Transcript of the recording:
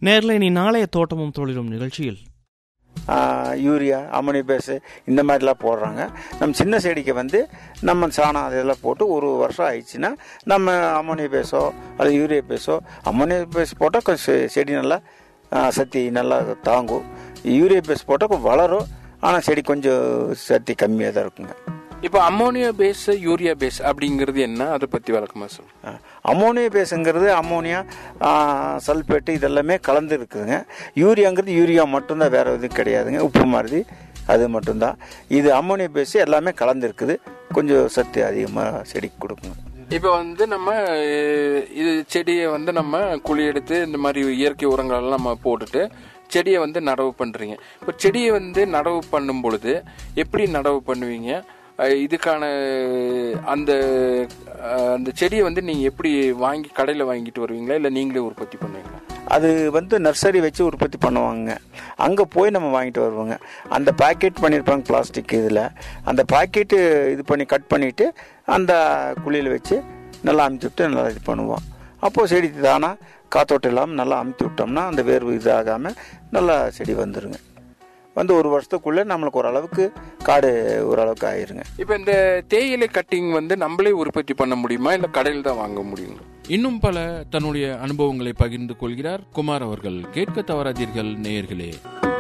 நேரில் இனி நாளைய தோட்டமும் தொழிலும் நிகழ்ச்சியில் யூரியா அமோனி பேஸு இந்த மாதிரிலாம் போடுறாங்க நம்ம சின்ன செடிக்கு வந்து நம்ம சாணம் அதெல்லாம் போட்டு ஒரு வருஷம் ஆயிடுச்சுன்னா நம்ம அமோனியா பேஸோ அல்லது யூரியா பேஸோ அமோனியா பேஸ் போட்டால் கொஞ்சம் செ- செடி நல்லா ஆ, சக்தி நல்லா தாங்கும் யூரியா பேஸ் போட்டால் கொஞ்சம் வளரும் ஆனால் செடி கொஞ்சம் சக்தி கம்மியாக தான் இருக்குங்க இப்போ அம்மோனியா பேஸ் யூரியா பேஸ் அப்படிங்கிறது என்ன அதை பத்தி வழக்கமா சொல்லுங்க அமோனியா பேஸுங்கிறது அமோனியா சல்பேட்டு இதெல்லாமே கலந்து இருக்குதுங்க யூரியாங்கிறது யூரியா மட்டும்தான் வேற எதுவும் கிடையாதுங்க உப்பு மாதிரி அது மட்டும்தான் இது அமோனியா பேஸ் எல்லாமே கலந்து இருக்குது கொஞ்சம் சத்து அதிகமாக செடிக்கு கொடுக்குங்க இப்போ வந்து நம்ம அஹ், இது செடியை வந்து நம்ம குழி எடுத்து இந்த மாதிரி இயற்கை உரங்கள் எல்லாம் நம்ம போட்டுட்டு செடியை வந்து நடவு பண்றீங்க இப்போ செடியை வந்து நடவு பண்ணும் பொழுது எப்படி நடவு பண்ணுவீங்க அஹ், இதுக்கான அந்த அஹ், அந்த செடியை வந்து நீங்க எப்படி வாங்கி கடையில் வாங்கிட்டு வருவீங்களா இல்லை நீங்களே உற்பத்தி பண்ணுவீங்களா அது வந்து நர்சரி வச்சு உற்பத்தி பண்ணுவாங்க அங்கே போய் நம்ம வாங்கிட்டு வருவோங்க அந்த பாக்கெட் பண்ணியிருப்பாங்க பிளாஸ்டிக் இதில் அந்த பாக்கெட்டு இது பண்ணி கட் பண்ணிவிட்டு அந்த குழியில் வச்சு நல்லா அமுத்தி விட்டு நல்லா இது பண்ணுவோம் அப்போது செடி தானாக காத்தோட்டம் இல்லாமல் நல்லா அமுத்தி விட்டோம்னா அந்த வேர்வு இதாகாமல் நல்லா செடி வந்துருங்க வந்து ஒரு வருஷத்துக்குள்ளே நம்மளுக்கு ஓரளவுக்கு காடு ஓரளவுக்கு ஆயிருங்க இப்போ இந்த தேயிலை கட்டிங் வந்து நம்மளே உற்பத்தி பண்ண முடியுமா இல்லை கடையில் தான் வாங்க முடியுங்களா இன்னும் பல தன்னுடைய அனுபவங்களை பகிர்ந்து கொள்கிறார் குமார் அவர்கள் கேட்க தவறாதீர்கள் நேயர்களே